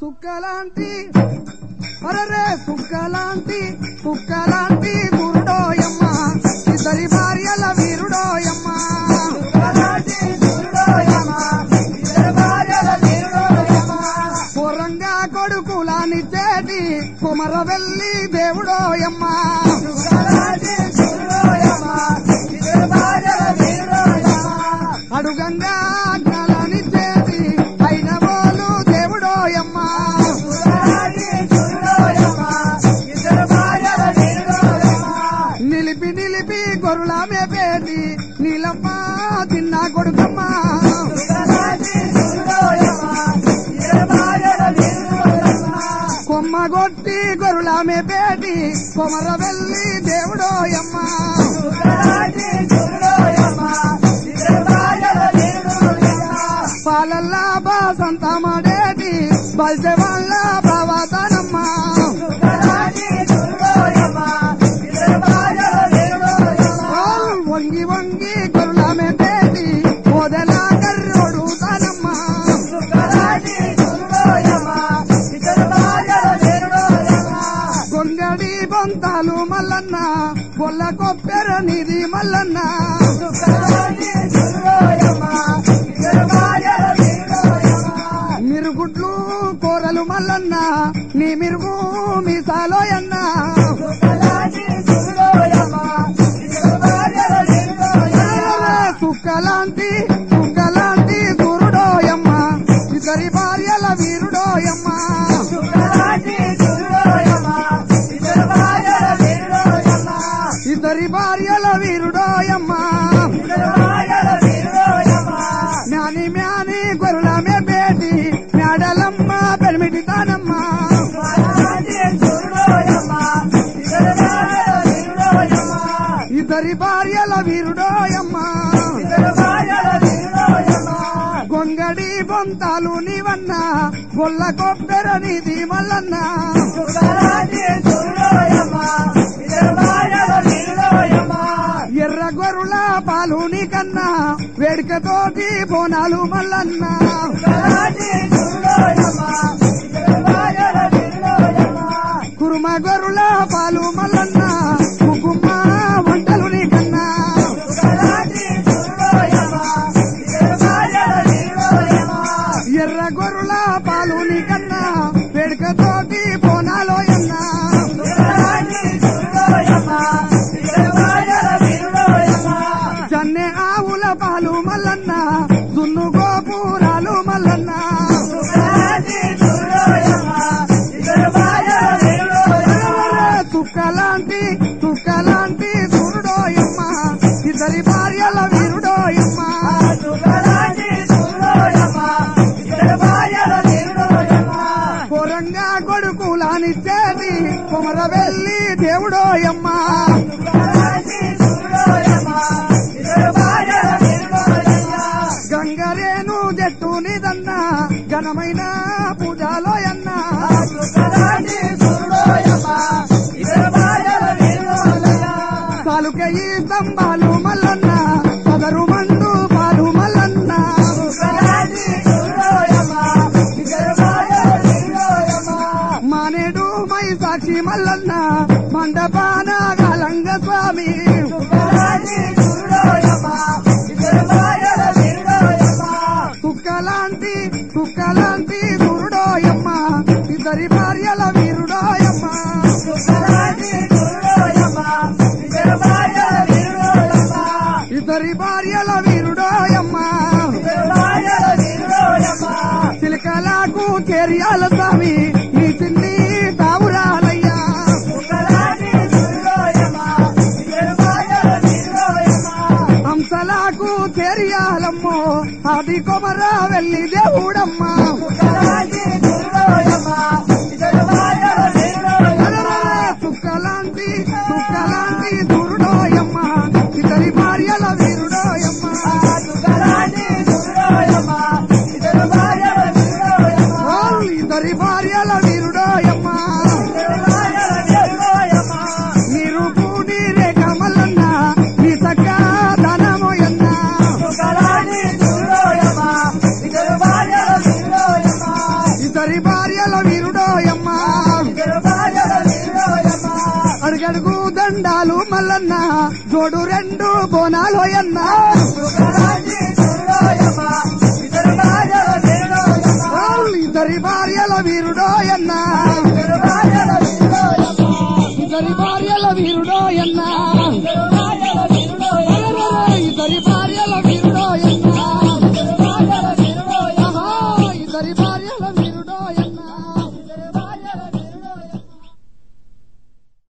సుక్కలాంటి అరరే సుక్కలాంటి కుక్కలాంటి గురుడోయమ్మ ఇద్దరి భార్యల వీరుడోయమ్మ పొరంగా కొడుకులాని చేటి కుమర వెళ్ళి దేవుడోయమ్మ అడుగంగా కలని చేటి అయిన వాళ్ళు దేవుడోయమ్మ నిలిపి నిలిపి గొర్రెల మేపేటి నీలమ్మ తిన్న కొడుకమ్మ కొమ్మ కొట్టి గొర్రెల మేపేటి కొమర వెళ్ళి దేవుడోయమ్మ పాలల్లా బాసంత మాడేటి బల్సె వాళ్ళ బావాతనమ్మ వంగి వంగి గొర్రెల మేపేటి ఓదెల కర్రోడు తనమ్మ గొంగడి బొంతాలు మల్లన్న గొల్ల కొప్పెర నిధి మల్లన్న మిరుగుడ్లు కూరలు మల్లన్న నీ మిరుగు మీసాలోయన్న కుక్కలాంటి కుక్కలాంటి గురుడోయమ్మ ఇద్దరి భార్యల వీరుడోయమ్మ ఇద్దరి భార్యల వీరుడోయమ్మ మ్యాని మ్యాని గొర్రెల మేపేటి మేడలమ్మ పెరిమిటి తానమ్మ ఇద్దరి భార్యల వీరుడోయమ్మ గొంగడి బొంతాలు నీవన్న గొల్ల కొబ్బెర నిధి మల్లన్న ఎర్ర గొర్రుల పాలు నీకన్నా వేడుకతోటి బోనాలు మల్లన్న కురుమ గొర్రుల పాలు మల్లన్న కుకుమ్మ వంటలు నీకన్నా ఎర్ర గొర్రుల పాలు నీకన్నా వేడుకతోటి బోనాలోయన్నా జన్నె ఆవుల పాలు మల్లన్న దున్ను గోపురాలు మల్లన్న తుక్కలాంటి తుక్కలాంటి గురుడోయమ్మ ఇద్దరి భార్యల వీరుడోయమ్మ పొరంగా కొడుకులానిచ్చేది కుమర వెళ్ళి దేవుడోయమ్మ గంగరేను జట్టు నిదన్న ఘనమైన పూజలోయన్న కాలుకయి స్తంభాలు మల్లన్న పదరు మండు పాలు మల్లన్న మానేడు మై సాక్షి మల్లన్న మండపాన గలంగ స్వామి కుక్కలాంటి కుక్కలాంటి గురుడోయమ్మ ఇద్దరి భార్యల వీరుడోయమ్మ ఇద్దరి భార్యల వీరుడోయమ్మ చిలకలకు చేరియాల స్వామి నీ చిన్ని తావురాలయ్యా హంసలకు చేరియాలమ్మో అది కొమర వెళ్ళి దేవుడమ్మ తుక్కలాంటి తుక్కలాంటి గురుడోయమ్మ ఇద్దరి భార్యల వీరుడోయమ్మ ఓ, ఇద్దరి భార్యల వీరుడోయమ్మ నీరు పూడి రేఖ మల్లన్న నీ చక్క ధనమోయన్న ఇద్దరు భార్యల దండాలు మల్లన్న జోడు రెండు బోనాలు ఎన్న ఇద్దరి భార్యల వీరుడో ఎన్న